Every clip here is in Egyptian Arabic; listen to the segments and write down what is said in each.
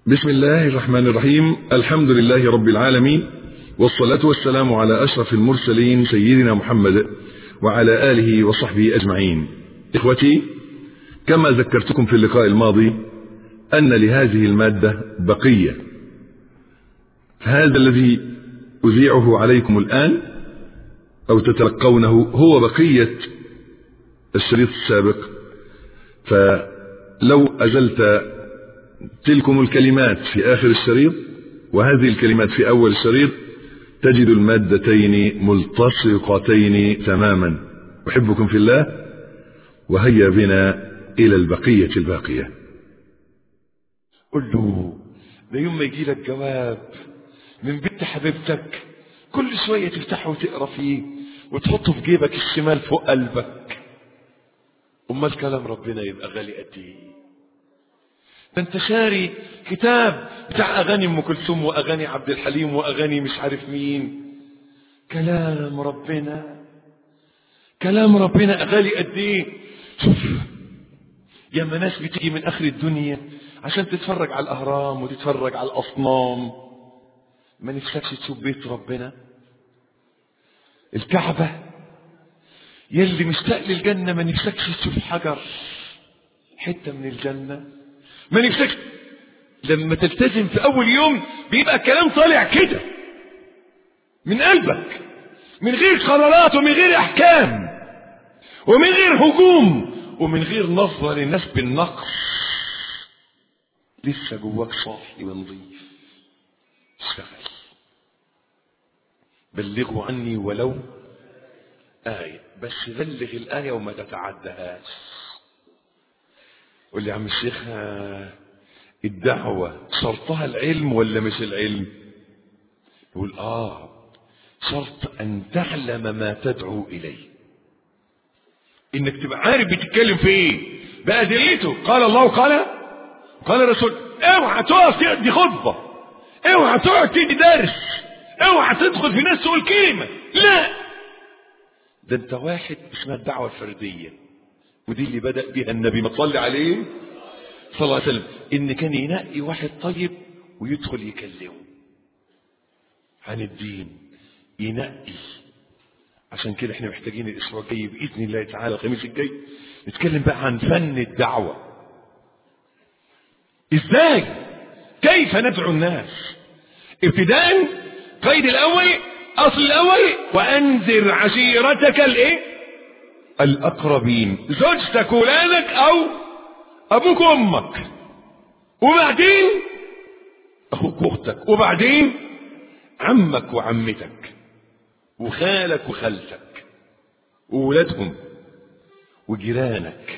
بسم الله الرحمن الرحيم الحمد لله رب العالمين والصلاة والسلام على أشرف المرسلين سيدنا محمد وعلى آله وصحبه أجمعين إخوتي كما ذكرتكم في اللقاء الماضي أن لهذه المادة بقية هذا الذي أذيعه عليكم الآن أو تتلقونه هو بقية الشريط السابق فلو أزلت تلكم الكلمات في آخر الشريط وهذه الكلمات في أول الشريط تجد المادتين ملتصقتين تماما أحبكم في الله وهيا بنا إلى البقية الباقية قل له ده يوم ما يجي لك جواب من بنت حبيبتك كل شوية تفتحه وتقرا فيه وتحطه في جيبك الشمال فوق قلبك امال كلام ربنا يبقى غالي قد ايه ده انت شاري كتاب بتاع اغاني ام كلثوم واغاني عبد الحليم واغاني مش عارف مين كلام ربنا كلام ربنا غالي قد ايه شوف ياما ناس بتيجي من اخر الدنيا عشان تتفرج على الاهرام وتتفرج على الاصنام ما نفسكش تشوف بيت ربنا الكعبة يلي مشتاق للجنة ما نفسكش تشوف حجر حتة من الجنة ما نفسكش لما تلتزم في أول يوم بيبقى الكلام طالع كده من قلبك من غير قرارات ومن غير أحكام ومن غير هجوم ومن غير نظرة للناس بالنقص لسه جواك صافي ونظيف اشتغل بلغوا عني ولو آية بس بلغ الآية وما تتعدهاش قول لي يا عم الشيخ الدعوة شرطها العلم ولا مش العلم يقول آه شرط أن تعلم ما تدعو إليه إنك تبقى عارف بتتكلم في إيه بأدلته قال الله قال قال الرسول اوعى تقف تدي خطبة اوعى تقعد تدي درس اوعى تدخل في ناس تقول كلمة لا ده انت واحد اسمها الدعوة الفردية ودي اللي بدأ بها النبي ما تصلي عليه صلى الله عليه وسلم ان كان ينقي واحد طيب ويدخل يكلمه عن الدين ينقي عشان كده احنا محتاجين الاسبوع الجاي باذن الله تعالى الخميس الجاي نتكلم بقى عن فن الدعوه ازاي كيف ندعو الناس ابتداء قيد الاول اصل الاول وانذر عشيرتك الايه الاقربين زوجتك ولادك او ابوك وامك وبعدين اخوك واختك وبعدين عمك وعمتك وخالك وخالتك وولادهم وجيرانك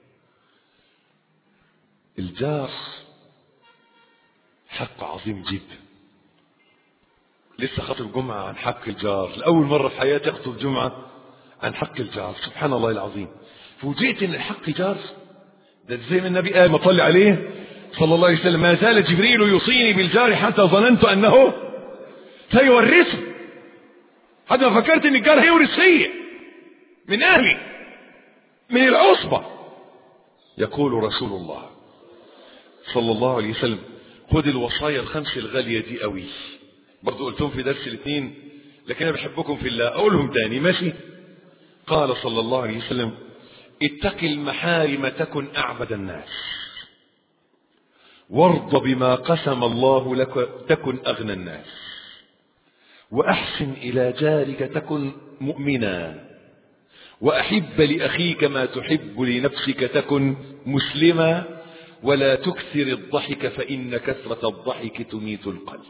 الجار حق عظيم جدا لسه خاطب جمعة عن حق الجار لأول مرة في حياتي أخطب جمعة عن حق الجار سبحان الله العظيم فوجئت ان الحق جار ده زي ما النبي قال ما طلع عليه صلى الله عليه وسلم ما زال جبريل يوصيني بالجار حتى ظننت انه سيورثه حتى ما فكرت ان الجار هيورث فيا من اهلي من العصبة يقول رسول الله صلى الله عليه وسلم خد الوصايا الخمس الغالية دي قوي برضو قلتهم في درس الاثنين لكن انا بحبكم في الله اقولهم تاني ماشي قال صلى الله عليه وسلم اتق المحارم تكن اعبد الناس وارض بما قسم الله لك تكن اغنى الناس واحسن الى جارك تكن مؤمنا واحب لاخيك ما تحب لنفسك تكن مسلما ولا تكثر الضحك فان كثره الضحك تميت القلب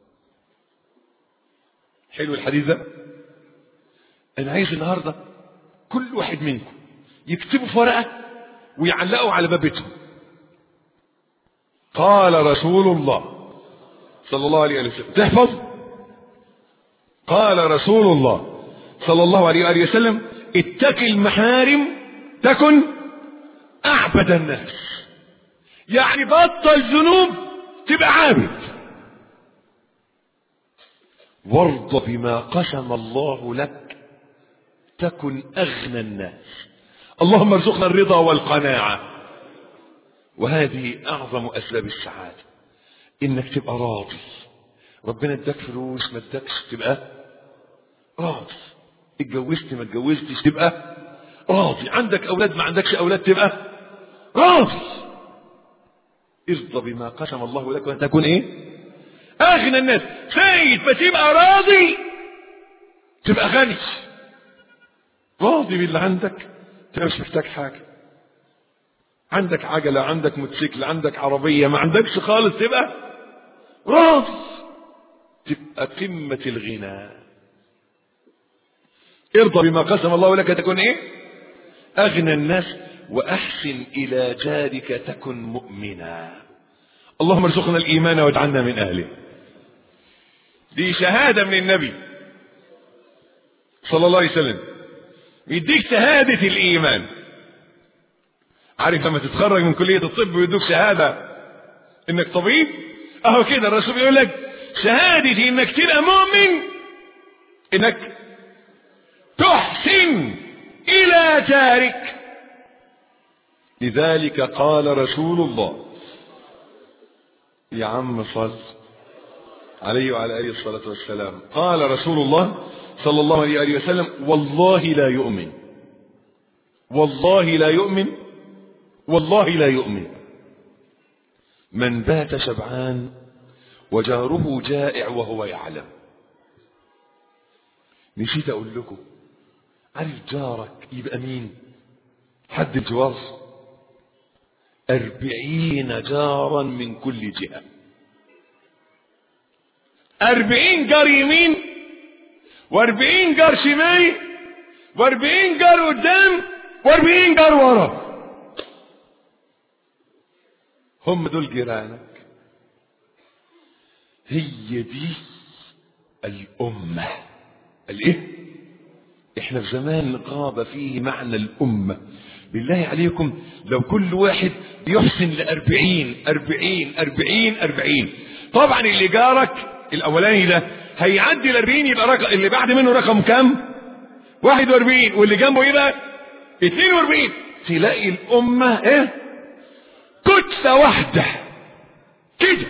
حلو الحديث ده انا عايز النهارده كل واحد منكم يكتبوا في ورقه ويعلقوا على باب بيتهم قال رسول الله صلى الله عليه وسلم تحفظ قال رسول الله صلى الله عليه وآله وسلم اتق المحارم تكن أعبد الناس يعني بطل ذنوب تبقى عابد وارض بما قسم الله لك تكن أغنى الناس اللهم ارزقنا الرضا والقناعة وهذه أعظم أسباب السعادة انك تبقى راضي ربنا اداك فلوس ما اداكش تبقى راضي اتجوزت ما اتجوزتش تبقى راضي عندك اولاد ما عندكش اولاد تبقى راضي ارضى بما قسم الله لك وان تكون ايه اغنى الناس سيد ما تبقى راضي تبقى غني راضي باللي عندك تبقى مش محتاج حاجه عندك عجلة عندك موتوسيكل عندك عربية ما عندكش خالص تبقى راضي تبقى قمة الغنى ارضى بما قسم الله لك تكون ايه اغنى الناس واحسن الى جارك تكن مؤمنا اللهم ارزقنا الايمان واجعلنا من اهله دي شهادة من النبي صلى الله عليه وسلم يديك شهادة الايمان عارف لما تتخرج من كلية الطب ويدوك شهادة انك طبيب اهو كده الرسول يقول لك شهادة انك تبقى مؤمن انك تحسن الى جارك لذلك قال رسول الله يا عم صل عليه وعلى اله الصلاة والسلام قال رسول الله صلى الله عليه وسلم والله لا يؤمن والله لا يؤمن والله لا يؤمن من بات شبعان وجاره جائع وهو يعلم نسيت اقول لكم عارف جارك يبقى مين حد الجوار أربعين جارا من كل جهة أربعين جار يمين وأربعين جار شمال وأربعين جار قدام وأربعين جار ورا هم دول جيرانك هي دي الأمة الإيه؟ إحنا في زمان غاب فيه معنى الأمة بالله عليكم لو كل واحد يحسن لأربعين أربعين أربعين أربعين طبعا اللي جارك الأولاني ده هيعدي الأربعين يبقى رقم اللي بعد منه رقم كام؟ واحد وأربعين واللي جنبه يبقى اتنين وأربعين تلاقي الأمة إيه؟ كتلة واحدة كده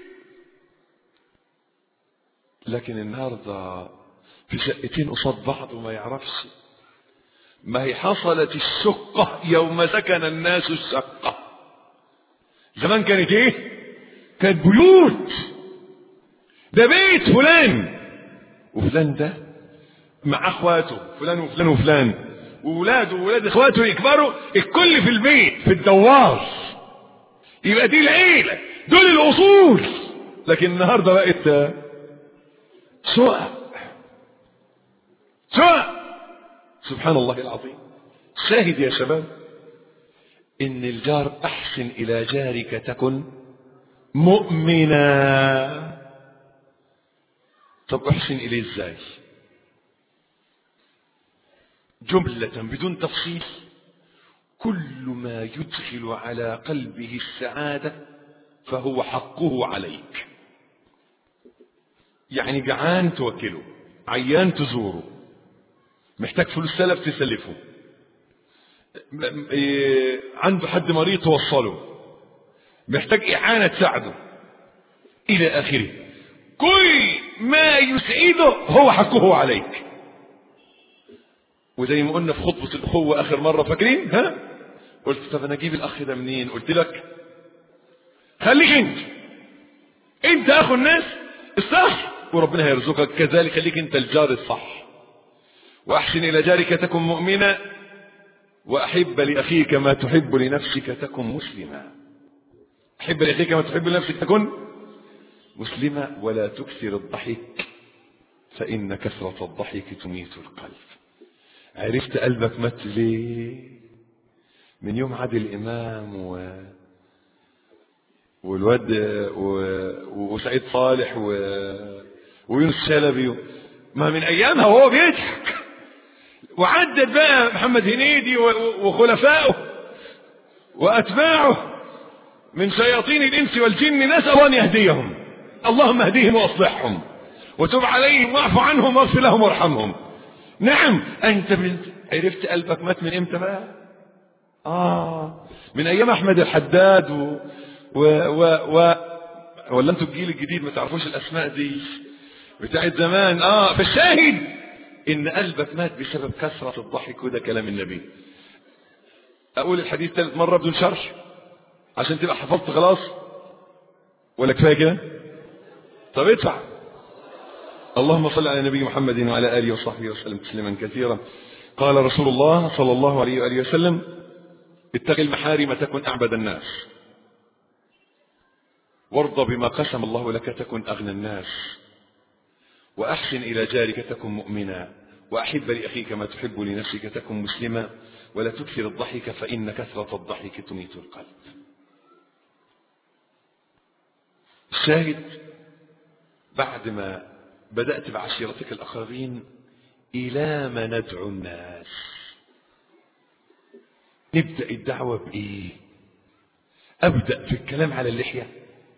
لكن النهاردة في شقتين قصاد بعض وما يعرفش ما هي حصلت الشقة يوم سكن الناس الشقة زمان كانت ايه كانت بيوت ده بيت فلان وفلان ده مع اخواته فلان وفلان وفلان وولاده وولاد اخواته يكبروا الكل في البيت في الدوار يبقى دي العيلة دول الأصول لكن النهاردة بقت شقق شقق سبحان الله العظيم شاهد يا شباب إن الجار أحسن إلى جارك تكن مؤمنا طب أحسن إليه إزاي جملة بدون تفصيل كل ما يدخل على قلبه السعادة فهو حقه عليك يعني جعان توكله عيان تزوره محتاج فلوس سلف تسلفه عنده حد مريض توصله محتاج إعانة تساعده إلى آخره كل ما يسعده هو حقه عليك وزي ما قلنا في خطبة الأخوة آخر مرة فاكرين ها قلت طب أنا أجيب الأخ ده منين قلت لك خليك أنت أنت أخو الناس الصح وربنا هيرزقك كذلك خليك أنت الجار الصح وأحسن إلى جارك تكن مؤمنا وأحب لأخيك ما تحب لنفسك تكن مسلما أحب لأخيك ما تحب لنفسك تكن مسلما ولا تكثر الضحك فإن كثرة الضحك تميت القلب عرفت قلبك مات ليه من يوم عادل إمام و... والواد و... وسعيد صالح و... ويونس شلبي ما من أيامها وهو بيضحك وعدد بقى محمد هنيدي وخلفائه وأتباعه من شياطين الإنس والجن نسأل أن يهديهم اللهم اهديهم وأصلحهم وتب عليهم واعف عنهم واغفر لهم وارحمهم نعم أنت من عرفت قلبك مات من إمتى بقى آه من أيام أحمد الحداد و, و... و... و... ولا انتوا الجيل الجديد ما تعرفوش الاسماء دي بتاعت زمان اه فالشاهد ان قلبك مات بسبب كثرة الضحك وده كلام النبي اقول الحديث ثالث مرة بدون شرح عشان تبقى حفظت خلاص ولا كفايه كده طب ادفع اللهم صل على نبي محمد وعلى اله وصحبه وسلم تسليما كثيرا قال رسول الله صلى الله عليه واله وسلم اتق المحارم تكن اعبد الناس وارض بما قسم الله لك تكن اغنى الناس واحسن الى جارك تكن مؤمنا واحب لاخيك ما تحب لنفسك تكن مسلما ولا تكثر الضحك فان كثره الضحك تميت القلب الشاهد بعد ما بدأت بعشيرتك الأقربين إلى ما ندعو الناس نبدأ الدعوة بإيه أبدأ في الكلام على اللحية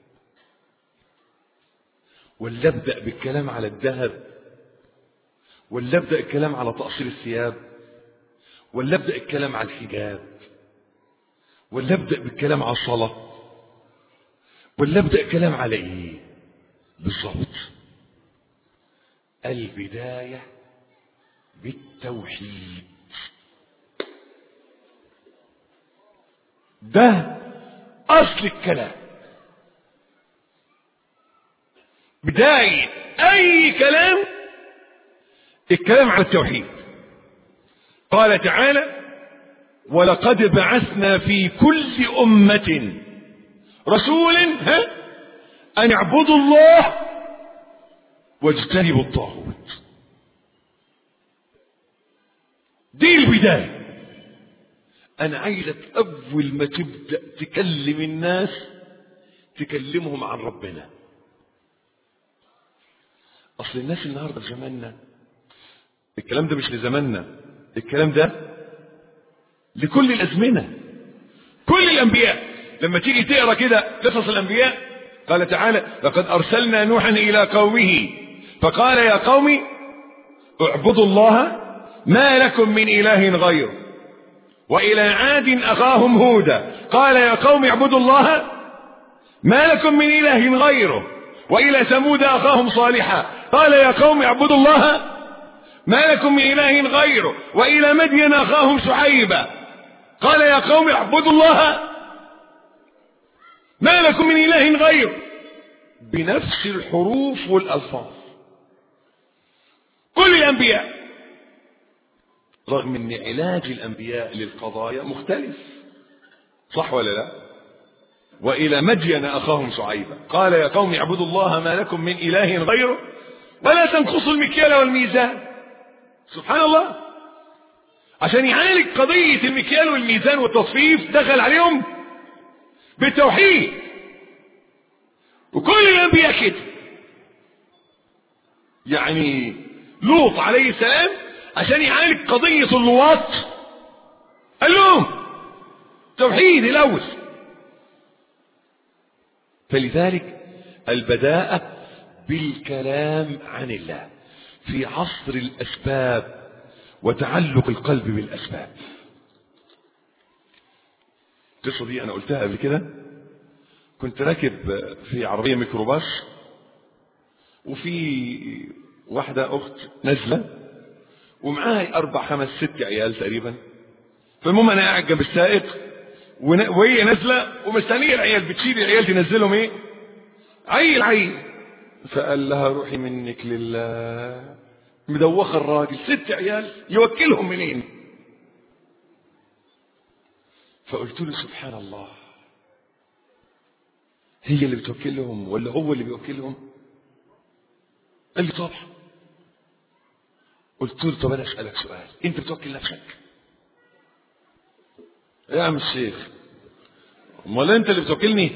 ولا أبدأ بالكلام على الذهب ولا أبدأ الكلام على تقصير الثياب ولا أبدأ الكلام على الحجاب ولا أبدأ بالكلام على الصلاة ولا ابدا كلام على ايه بالضبط البدايه بالتوحيد ده اصل الكلام بدايه اي كلام الكلام على التوحيد قال تعالى ولقد بعثنا في كل امه رسول ها أن اعبدوا الله واجتنبوا الطاغوت دي البداية أنا عايزك أول ما تبدأ تكلم الناس تكلمهم عن ربنا أصل الناس النهاردة في زماننا الكلام ده مش لزماننا الكلام ده لكل الأزمنة كل الأنبياء لما تيجي تقرا كده قصص الانبياء قال تعالى لقد ارسلنا نوحا الى قومه فقال يا قوم اعبدوا الله ما لكم من اله غيره والى عاد اخاهم هودا قال يا قوم اعبدوا الله ما لكم من اله غيره والى ثمود اخاهم صالحا قال يا قوم اعبدوا الله ما لكم من اله غيره والى مدين اخاهم شعيبا قال يا قوم اعبدوا الله ما لكم من إله غيره بنفس الحروف والألفاظ كل الأنبياء رغم أن علاج الأنبياء للقضايا مختلف صح ولا لا وإلى مدين أخاهم شعيبا قال يا قوم اعبدوا الله ما لكم من إله غيره ولا تنقصوا المكيال والميزان سبحان الله عشان يعالج قضية المكيال والميزان والتصفيف دخل عليهم بالتوحيد وكل الانبياء كده يعني لوط عليه السلام عشان يعالج قضية اللواط قال لهم توحيد الاول فلذلك البداءة بالكلام عن الله في عصر الاسباب وتعلق القلب بالاسباب القصة دي أنا قلتها قبل كده كنت راكب في عربية ميكروباص وفي واحدة أخت نازلة ومعاها أربع خمس ست عيال تقريبا فالمهم أنا قاعد جنب السائق وهي نازلة ومستنية العيال بتشيل العيال تنزلهم إيه؟ عيل عيل فقال لها روحي منك لله مدوخة الراجل ست عيال يوكلهم منين؟ فقلت له سبحان الله هي اللي بتوكلهم ولا هو اللي بيوكلهم قال لي طبعا قلت له طب انا اسالك سؤال انت بتوكل نفسك يا عم الشيخ امال انت اللي بتوكلني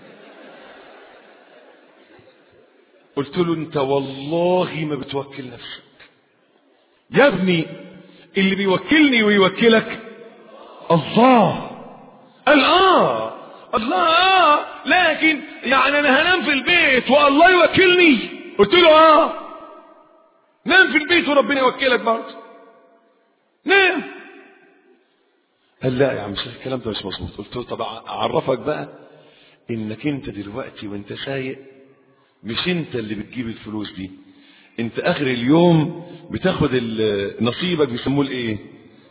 قلت له انت والله ما بتوكل نفسك يا ابني اللي بيوكلني ويوكلك الله قال اه الله اه لكن يعني انا هنام في البيت والله يوكلني قلت له اه نام في البيت وربنا يوكلك برضه نام قال لا يا عم الشيخ الكلام ده مش مظبوط قلت له طب اعرفك بقى انك انت دلوقتي وانت سايق مش انت اللي بتجيب الفلوس دي انت اخر اليوم بتاخد ال- نصيبك بيسموه الايه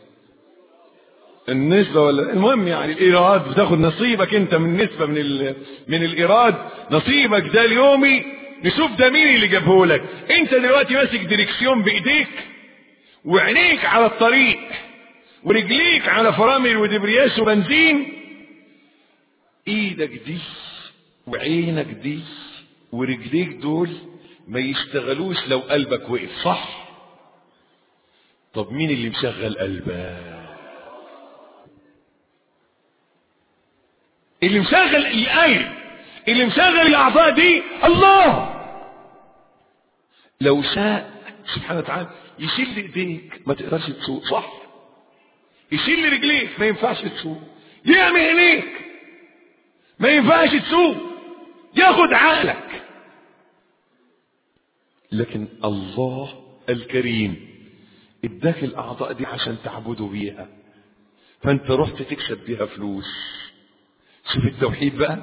النسبة ولا المهم يعني الإيراد بتاخد نصيبك أنت من نسبة من ال... من الإيراد نصيبك ده اليومي نشوف ده مين اللي جابه لك أنت دلوقتي ماسك ديركسيون بإيديك وعينيك على الطريق ورجليك على فرامل ودبرياس وبنزين ايدك دي وعينك دي ورجليك دول ما يشتغلوش لو قلبك وقف صح طب مين اللي مشغل قلبك اللي مشغل القلب اللي مشغل الاعضاء دي الله لو شاء سبحانه وتعالى يشيل ايديك ما تقدرش تسوق صح يشيل رجليك ما ينفعش تسوق يعمل عينيك ما ينفعش تسوق ياخد عقلك لكن الله الكريم اداك الاعضاء دي عشان تعبده بيها فانت رحت تكسب بيها فلوس شوف التوحيد بقى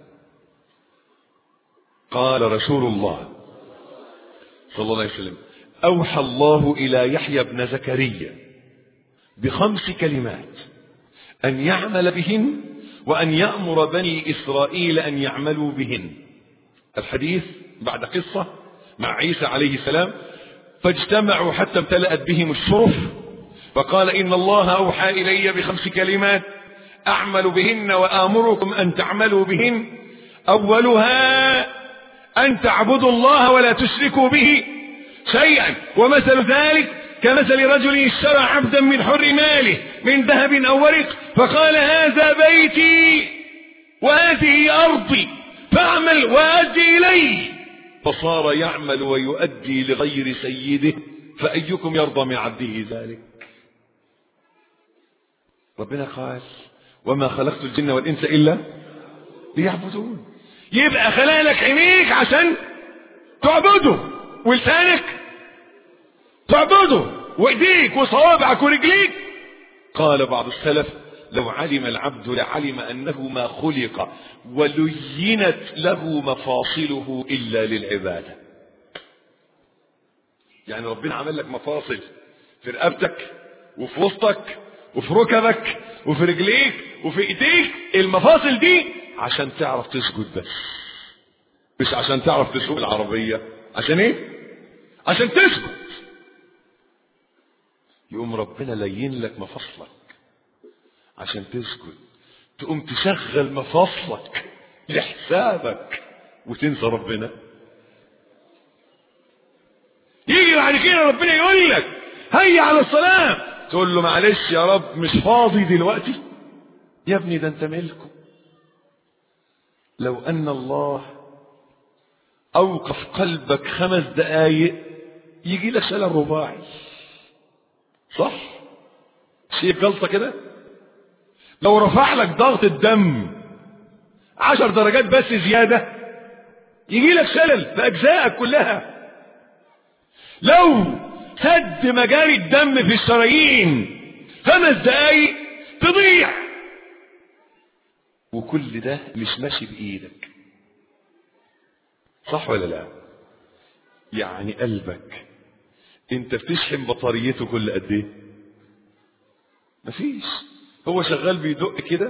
قال رسول الله صلى الله عليه وسلم اوحى الله الى يحيى بن زكريا بخمس كلمات ان يعمل بهن وان يامر بني اسرائيل ان يعملوا بهن الحديث بعد قصه مع عيسى عليه السلام فاجتمعوا حتى امتلأت بهم الشرف فقال إن الله أوحى إلي بخمس كلمات أعمل بهن وآمركم أن تعملوا بهن أولها أن تعبدوا الله ولا تشركوا به شيئا ومثل ذلك كمثل رجل اشترى عبدا من حر ماله من ذهب أو ورق فقال هذا بيتي وهذه أرضي فاعمل وأدي إليه فصار يعمل ويؤدي لغير سيده فأيكم يرضى من عبده ذلك ربنا قال وما خلقت الجن والإنس إلا ليعبدون يبقى خلالك عينيك عشان تعبده ولسانك تعبده وايديك وصوابعك ورجليك قال بعض السلف لو علم العبد لعلم انه ما خلق ولينت له مفاصله الا للعباده يعني ربنا عمل لك مفاصل في رقبتك وفي وسطك وفي ركبك وفي رجليك وفي ايديك المفاصل دي عشان تعرف تسجد بس مش عشان تعرف تسوق العربية عشان ايه عشان تسجد يقوم ربنا لين لك مفاصلك عشان تسجد تقوم تشغل مفاصلك لحسابك وتنسى ربنا يجي بعد كده ربنا يقول لك هيا على الصلاة تقول له معلش يا رب مش فاضي دلوقتي يا ابني ده انت ملكه لو ان الله اوقف قلبك خمس دقايق يجي لك شلل رباعي صح شيء جلطة كده لو رفع لك ضغط الدم عشر درجات بس زيادة يجي لك شلل في أجزائك كلها لو سد مجاري الدم في الشرايين خمس دقايق تضيع وكل ده مش ماشي بإيدك صح ولا لا يعني قلبك انت بتشحن بطاريته كل قد ايه مفيش هو شغال بيدق كده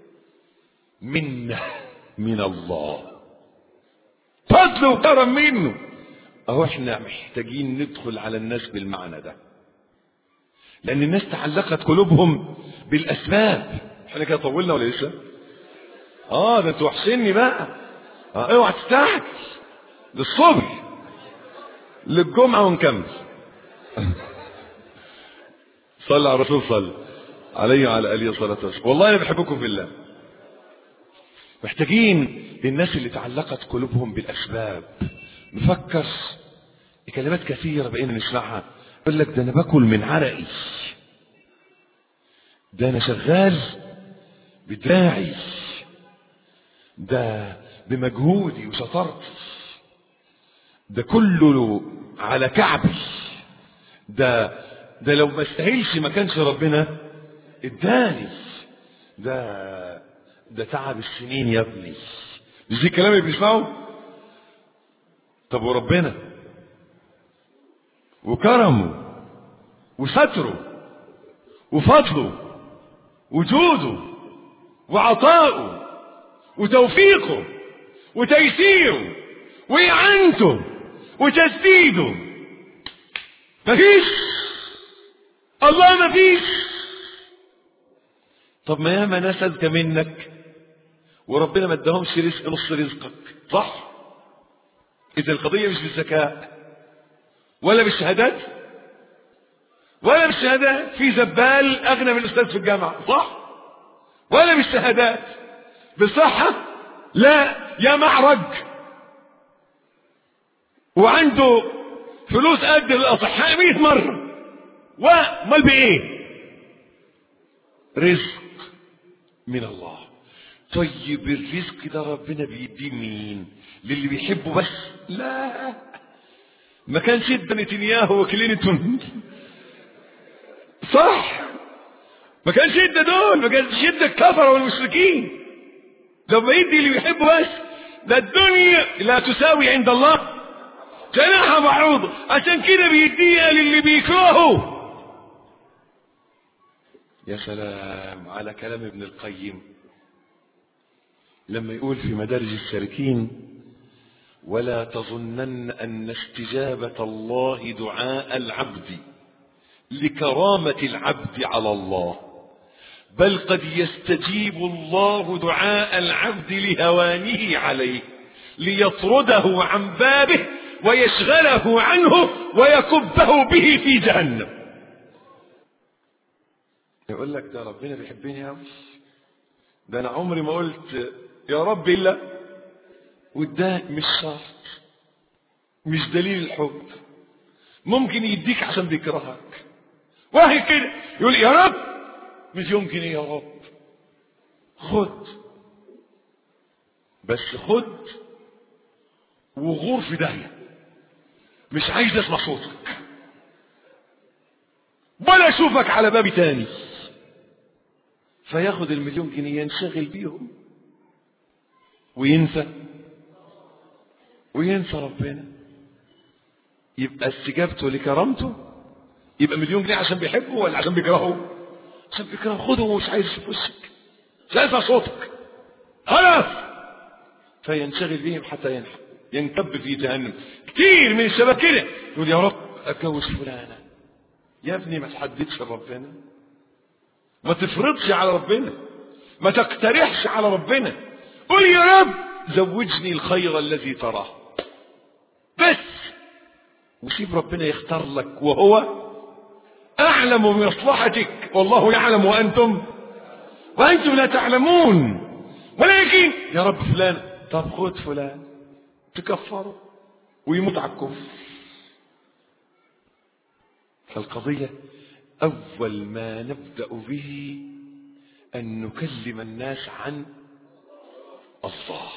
منه من الله فضل وكرم منه اهو احنا محتاجين ندخل على الناس بالمعنى ده لان الناس تعلقت قلوبهم بالاسباب احنا كده طولنا ولا لسه اه ده انتوا وحشني بقى اه اوعى تستعجل للصبح للجمعه ونكمل صلى على الرسول صلى عليه وعلى اله الصلاه والسلام والله انا بحبكم في الله محتاجين للناس اللي تعلقت قلوبهم بالاسباب نفكر كلمات كثيرة بقينا نسمعها يقول لك ده انا باكل من عرقي ده انا شغال بدراعي ده بمجهودي وشطارتي ده كله على كعبي ده ده لو ما استاهلش ما كانش ربنا اداني ده ده تعب السنين يا ابني مش دي الكلام اللي بنسمعه طب وربنا وكرمه وستره وفضله وجوده وعطاؤه وتوفيقه وتيسيره وإعانته وتسديده مفيش الله مفيش طب ما ياما ناس أذكى منك وربنا ما اداهمش رزق نص رزقك صح إذا القضية مش بالذكاء ولا بالشهادات ولا بالشهادات في زبال أغنى من الأستاذ في الجامعة صح ولا بالشهادات بالصحة لا يا معرج وعنده فلوس قد الأصحاء 100 مرة وامال بإيه رزق من الله طيب الرزق ده ربنا بيديه مين للي بيحبه بس لا ما كانش ادى نتنياهو وكلينتون صح ما كانش ادى دول ما كانش ادى الكفره والمشركين لو بيدي اللي بيحبه بس ده الدنيا لا تساوي عند الله جناح بعوض عشان كده بيديها للي بيكرهه يا سلام على كلام ابن القيم لما يقول في مدارج السالكين ولا تظنن ان استجابه الله دعاء العبد لكرامه العبد على الله بل قد يستجيب الله دعاء العبد لهوانه عليه ليطرده عن بابه ويشغله عنه ويكبه به في جهنم يقول لك ده ربنا بيحبني قوي ده انا عمري ما قلت يا رب الا وده مش شرط مش دليل الحب ممكن يديك عشان بيكرهك واحد كده يقول يا رب مش يمكن يا رب خد بس خد وغور في داهيه مش عايز اسمع صوتك ولا اشوفك على بابي تاني فياخد المليون جنيه ينشغل بيهم وينسى وينسى ربنا يبقى استجابته لكرامته يبقى مليون جنيه عشان بيحبه ولا عشان بيكرهه عشان بيكرهه خده ومش عايز يشوف وشك مش عايز يسمع صوتك خلاص فينشغل بهم حتى ينحى ينكب في جهنم كتير من الشباب كده يقول يا رب اتجوز فلانه يا ابني ما تحددش ربنا ما تفرضش على ربنا ما تقترحش على ربنا قل يا رب زوجني الخير الذي تراه بس وسيب ربنا يختار لك وهو اعلم بمصلحتك والله يعلم وانتم وانتم لا تعلمون ولكن يا رب فلان طب خد فلان تكفره ويموت على الكفر فالقضية أول ما نبدأ به أن نكلم الناس عن الله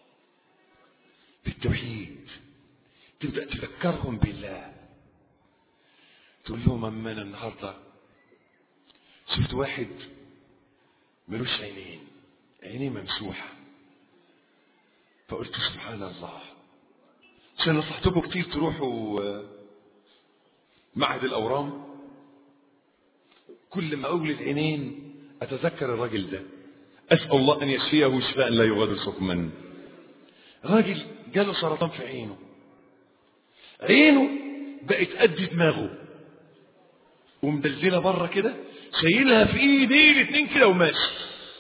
بالتوحيد تبدأ تذكرهم بالله تقول لهم أما أنا النهاردة شفت واحد ملوش عينين عينيه ممسوحة فقلت سبحان الله عشان نصحتكم كتير تروحوا معهد الأورام كل ما أقول العينين أتذكر الراجل ده أسأل الله أن يشفيه شفاء لا يغادر سقما راجل جاله سرطان في عينه عينه بقت قد دماغه ومدلله بره كده شايلها في ايديه الاثنين كده وماشي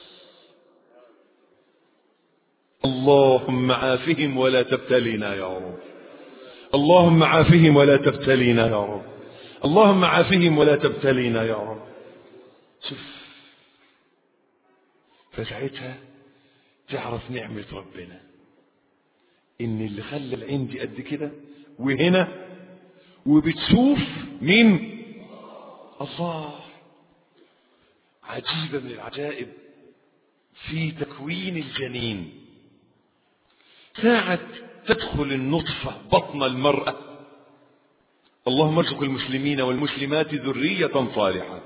اللهم عافهم ولا تبتلينا يا رب اللهم عافهم ولا تبتلينا يا رب اللهم عافهم ولا تبتلينا يا رب شوف فساعتها تعرف نعمة ربنا ان اللي خلى العين دي قد كده وهنا وبتشوف مين الله عجيبة من العجائب في تكوين الجنين ساعة تدخل النطفة بطن المرأة اللهم ارزق المسلمين والمسلمات ذرية صالحة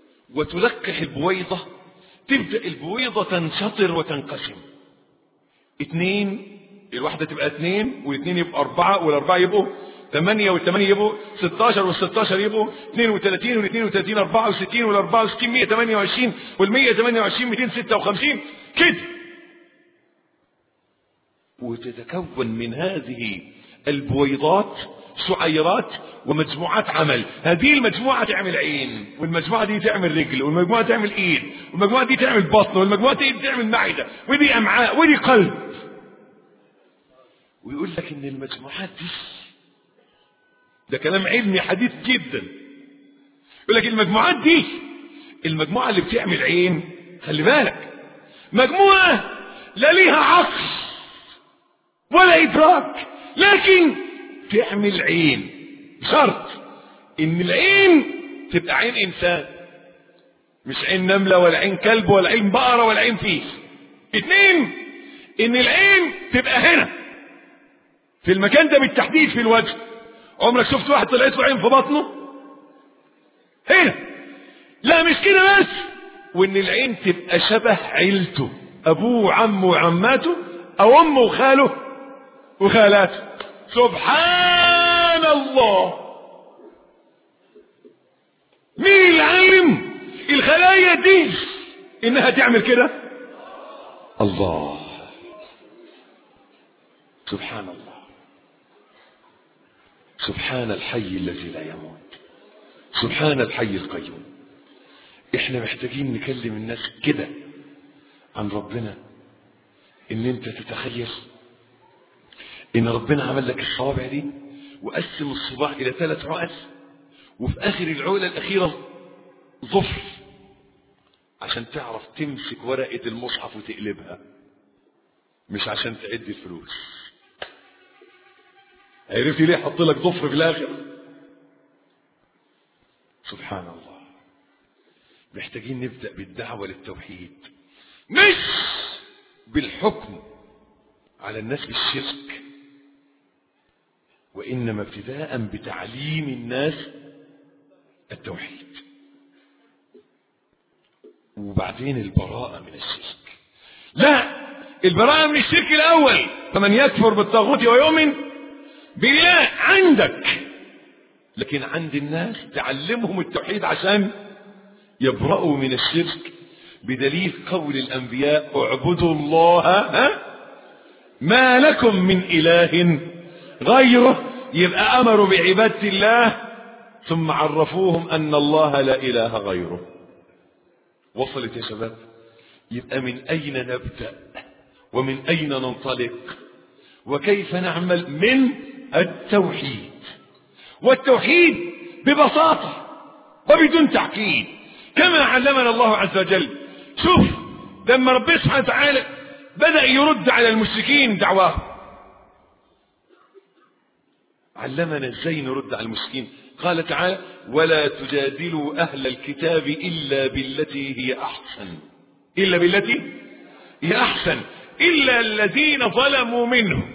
وتلقح البويضة تبدأ البويضة تنشطر وتنقسم اتنين الواحدة تبقى اتنين والاثنين يبقوا أربعة والأربعة يبقوا ثمانية والثمانية يبقوا 16 والستاشر يبقوا 32 والاثنين وثلاثين 64 والأربعة وستين 128 والمية 28 256 كده وتتكون من هذه البويضات شعيرات ومجموعات عمل هذه المجموعة تعمل عين والمجموعة دي تعمل رجل والمجموعة تعمل ايد والمجموعة دي تعمل بطن والمجموعة دي تعمل معدة ودي امعاء ودي قلب ويقول لك ان المجموعات دي ده كلام علمي حديث جدا يقول لك المجموعات دي المجموعة اللي بتعمل عين خلي بالك مجموعة لا ليها عقل ولا إدراك لكن تعمل عين شرط إن العين تبقى عين إنسان مش عين نملة ولا عين كلب ولا عين بقرة ولا عين فيل اتنين إن العين تبقى هنا في المكان ده بالتحديد في الوجه عمرك شفت واحد طلعت له عين في بطنه هنا لا مش كده بس وان العين تبقى شبه عيلته ابوه وعمه وعماته او امه وخاله وخالاته سبحان الله مين اللي علم الخلايا دي انها تعمل كده الله سبحان الله سبحان الحي الذي لا يموت سبحان الحي القيوم احنا محتاجين نكلم الناس كده عن ربنا ان انت تتخيل ان ربنا عمل لك الصوابع دي وقسم الصباع الى ثلاث عقل وفي اخر العقلة الاخيرة ظفر عشان تعرف تمسك ورقة المصحف وتقلبها مش عشان تعد الفلوس عرفتي ليه حط لك ظفر في الاخر سبحان الله محتاجين نبدأ بالدعوة للتوحيد مش بالحكم على الناس بالشرك وإنما ابتداء بتعليم الناس التوحيد وبعدين البراءة من الشرك لا البراءة من الشرك الأول فمن يكفر بالطاغوت ويؤمن بالله عندك لكن عند الناس تعلمهم التوحيد عشان يبرأوا من الشرك بدليل قول الأنبياء اعبدوا الله ها ما لكم من إله غيره يبقى أمروا بعبادة الله ثم عرفوهم أن الله لا إله غيره وصلت يا شباب يبقى من أين نبدأ ومن أين ننطلق وكيف نعمل من التوحيد والتوحيد ببساطة وبدون تعقيد كما علمنا الله عز وجل شوف لما ربنا سبحانه وتعالى بدأ يرد على المشركين دعواهم علمنا ازاي نرد على المشركين قال تعالى ولا تجادلوا أهل الكتاب إلا بالتي هي أحسن إلا بالتي هي أحسن إلا الذين ظلموا منهم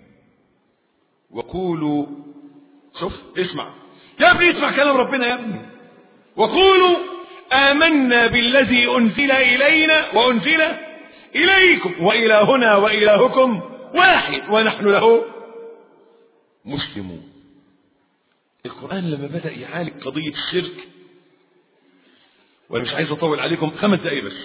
وقولوا شوف اسمع يا ابني اسمع كلام ربنا يا ابني وقولوا آمنا بالذي أنزل إلينا وأنزل إليكم وإلهنا وإلهكم واحد ونحن له مسلمون القرآن لما بدأ يعالج قضية الشرك وأنا مش عايز أطول عليكم خمس دقايق بس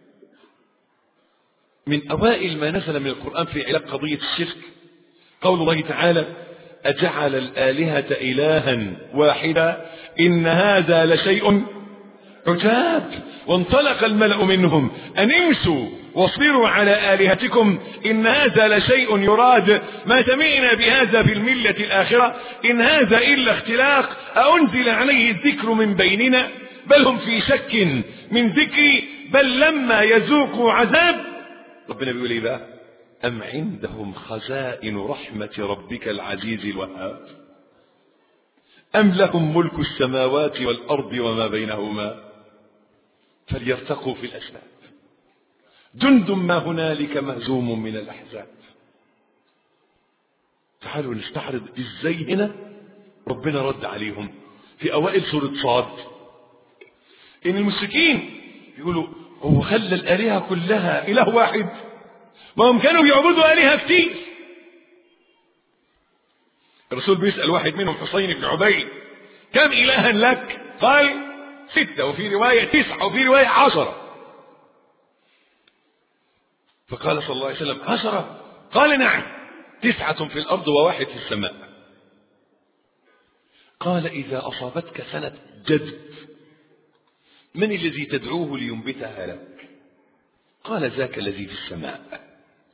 من أوائل ما نزل من القرآن في علاج قضية الشرك قول الله تعالى أجعل الآلهة إلها واحدا إن هذا لشيء عجاب وانطلق الملأ منهم أن امسوا واصبروا على آلهتكم إن هذا لشيء يراد ما سمعنا بهذا في الملة الآخرة إن هذا إلا اختلاق أنزل عليه الذكر من بيننا بل هم في شك من ذكري بل لما يذوقوا عذاب ربنا بيقول ايه بقى أم عندهم خزائن رحمة ربك العزيز الوهاب أم لهم ملك السماوات والأرض وما بينهما فليرتقوا في الأسباب جند ما هنالك مهزوم من الأحزاب تعالوا نستعرض ازاي هنا ربنا رد عليهم في أوائل سورة صاد إن المشركين يقولوا هو خلى الآلهة كلها إله واحد ما هم كانوا بيعبدوا آلهة كتير الرسول بيسأل واحد منهم حسين بن عبيد كم إلها لك قال ستة وفي رواية تسعة وفي رواية عشرة فقال صلى الله عليه وسلم عشرة قال نعم تسعة في الأرض وواحد في السماء قال إذا أصابتك سنة جدب من الذي تدعوه لينبتها لك قال ذاك الذي في السماء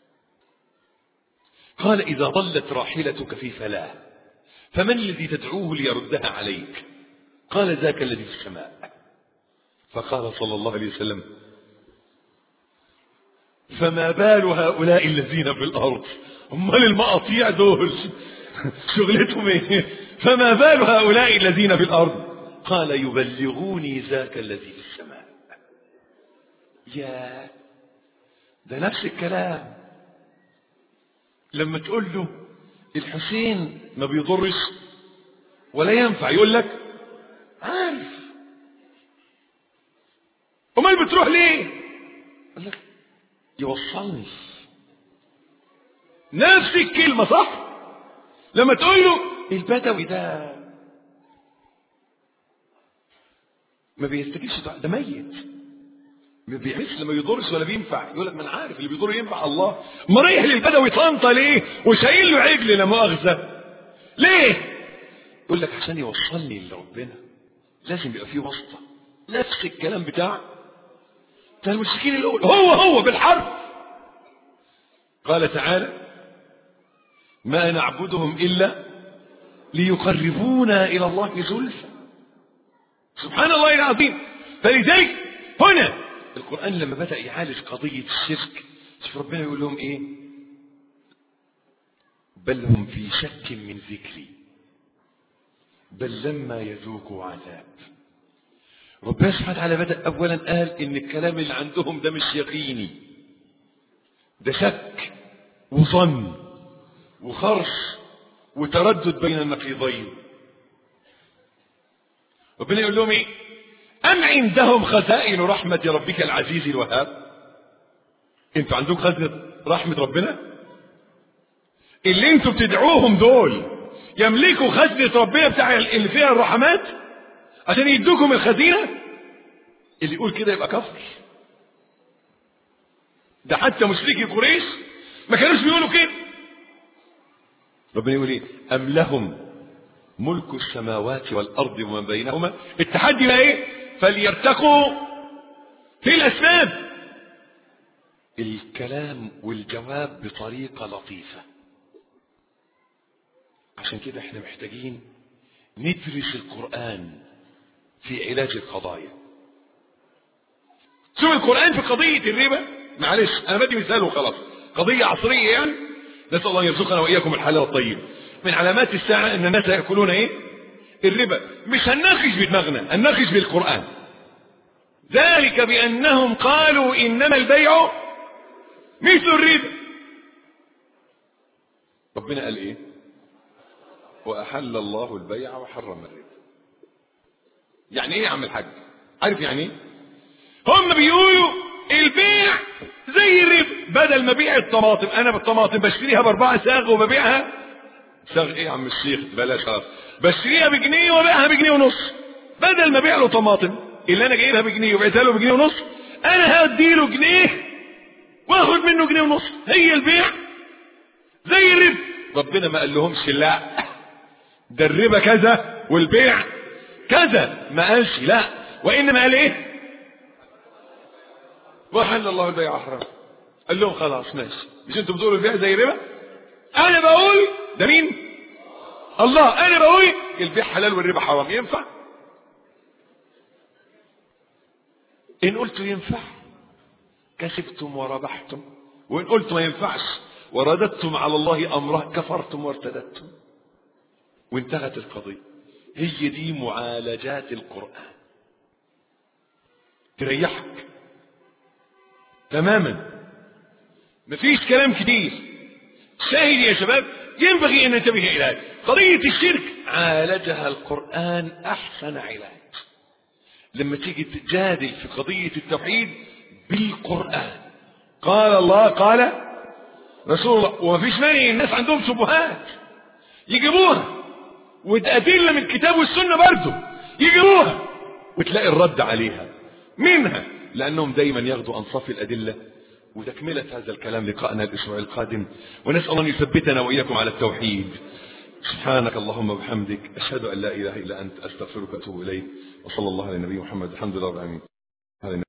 قال إذا ضلت راحلتك في فلاة فمن الذي تدعوه ليردها عليك قال ذاك الذي في السماء فقال صلى الله عليه وسلم فما بال هؤلاء الذين في الأرض امال المقاطيع دول شغلتهم ايه فما بال هؤلاء الذين في الأرض قال يبلغوني ذاك الذي في السماء يا ده نفس الكلام لما تقول له الحسين ما بيضرش ولا ينفع يقول لك عارف امال بتروح ليه يقول لك يوصلني نفس الكلمة صح لما تقول له البدوي ده ما بيستجيبش دعاء ده ميت ما بيعملش لما يضرش ولا بينفع يقول لك ما انا عارف اللي بيضر ينفع الله ما رايح للبدوي طنطا ليه وشايل له عجل لا مؤاخذه ليه يقول لك عشان يوصلني لربنا لازم يبقى فيه واسطه نفس الكلام بتاع بتاع المشركين الاول هو هو بالحرف قال تعالى ما نعبدهم الا ليقربونا الى الله زلفى سبحان الله العظيم فلذلك هنا القرآن لما بدأ يعالج قضية الشرك شوف ربنا يقول لهم ايه بل هم في شك من ذكري بل لما يذوقوا عذاب ربنا سبحانه وتعالى بدأ أولا قال إن الكلام اللي عندهم ده مش يقيني ده شك وظن وخرص وتردد بين النقيضين ربنا يقول لهم ايه أم عندهم خزائن رحمة ربك العزيز الوهاب انتوا عندكم خزنة رحمة ربنا اللي انتوا بتدعوهم دول يملكوا خزنة ربنا بتاع اللي فيها الرحمات عشان يدوكم الخزينة اللي يقول كده يبقى كفر ده حتى مشركي قريش ما كانوش بيقولوا كده ربنا يقول ايه ام لهم ملك السماوات والارض وما بينهما التحدي بقى ايه فليرتقوا في الاسباب الكلام والجواب بطريقه لطيفه عشان كده احنا محتاجين ندرس القران في علاج القضايا شوف القران في قضيه الربا معلش انا بدي مثال وخلاص قضيه عصريه يعني نسال الله ان يرزقنا واياكم الحلال الطيب من علامات الساعه ان الناس ياكلون ايه الربا مش هنناقش بدماغنا هنناقش بالقران ذلك بانهم قالوا انما البيع مثل الربا ربنا قال ايه واحل الله البيع وحرم الربا يعني ايه يا عم الحاج عارف يعني ايه هم بيقولوا البيع زي الربا بدل ما بيع الطماطم انا بالطماطم بشتريها باربعة ساغ وببيعها ساغ ايه يا عم الشيخ بلاش خلاص بشتريها بجنيه وبيعها بجنيه ونص بدل ما ابيع له طماطم اللي انا جايبها بجنيه وبعتها له بجنيه ونص انا هدي له جنيه واخد منه جنيه ونص هي البيع زي الربا ربنا ما قال لهمش لا ده الربا كذا والبيع كذا ما قالش لا وانما قال ايه وحل الله البيع وحرم قال لهم خلاص ماشي مش انتوا بتقولوا البيع زي الربا انا بقول ده مين الله انا بقول البيع حلال والربا حرام ينفع ان قلت ينفع كسبتم وربحتم وان قلت ما ينفعش ورددتم على الله امره كفرتم وارتدتم وانتهت القضيه هي دي معالجات القران تريحك تماما مفيش كلام كتير شاهد يا شباب ينبغي ان ننتبه اليه قضيه الشرك عالجها القران احسن علاج لما تيجي تجادل في قضيه التوحيد بالقران قال الله قال رسول الله ومفيش مانع الناس عندهم شبهات يجيبوها وتأدلة من الكتاب والسنة برضه يجيبوها وتلاقي الرد عليها منها لأنهم دايما ياخدوا أنصاف الأدلة وتكملة هذا الكلام لقاءنا الأسبوع القادم ونسأل الله أن يثبتنا وإياكم على التوحيد سبحانك اللهم وبحمدك أشهد أن لا إله إلا أنت أستغفرك وأتوب إليك وصلى الله على النبي محمد الحمد لله رب العالمين